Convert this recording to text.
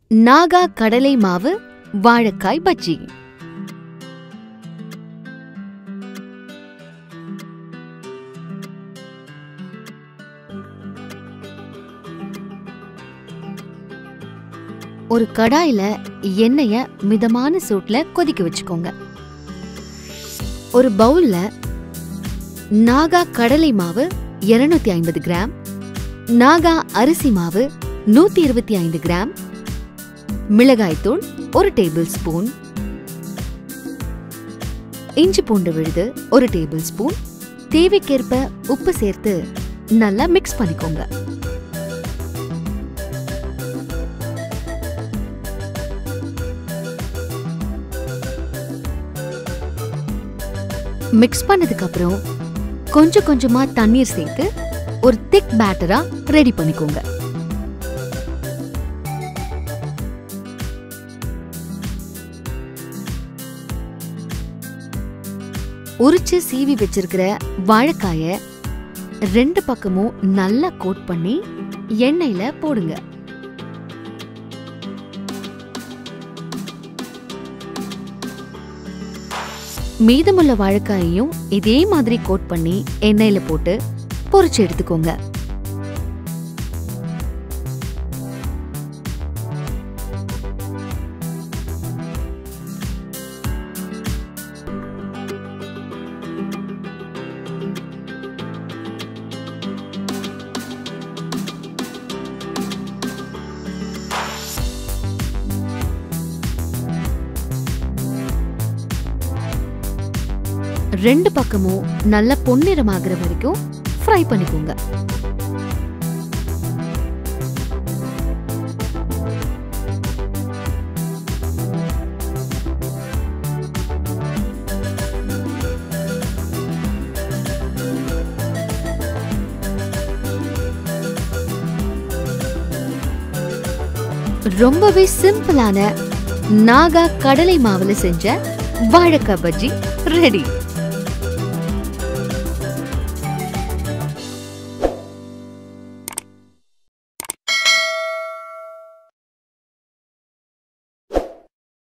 நாகா கடலை மாவு வாழைக்காய் பஜ்ஜி ஒரு கடாயில எண்ணெய மிதமான சூட்ல கொதிக்க வச்சுக்கோங்க ஒரு பவுல்ல நாகா கடலை மாவு 250 ஐம்பது கிராம் நாகா அரிசி மாவு நூத்தி இருபத்தி ஐந்து கிராம் மிளகாய்த்தூள் ஒரு டேபிள் ஸ்பூன் இஞ்சி பூண்டு விழுது ஒரு டேபிள் ஸ்பூன் தேவைக்கேற்ப உப்பு சேர்த்து நல்லா மிக்ஸ் பண்ணிக்கோங்க மிக்ஸ் பண்ணதுக்கு அப்புறம் கொஞ்சம் கொஞ்சமா தண்ணீர் சேர்த்து ஒரு திக் பேட்டரா ரெடி பண்ணிக்கோங்க உரிச்சு சீவி வச்சிருக்கிற வாழைக்காய ரெண்டு பக்கமும் நல்லா கோட் பண்ணி எண்ணெயில போடுங்க மீதமுள்ள வாழைக்காயையும் இதே மாதிரி கோட் பண்ணி எண்ணெயில போட்டு பொரிச்சு எடுத்துக்கோங்க ரெண்டு பக்கமும் நல்ல பொன்னிறமாகிற வரைக்கும் ஃப்ரை பண்ணிக்கோங்க ரொம்பவே சிம்பிளான நாகா கடலை மாவுல செஞ்ச வாழைக்காய் பஜ்ஜி ரெடி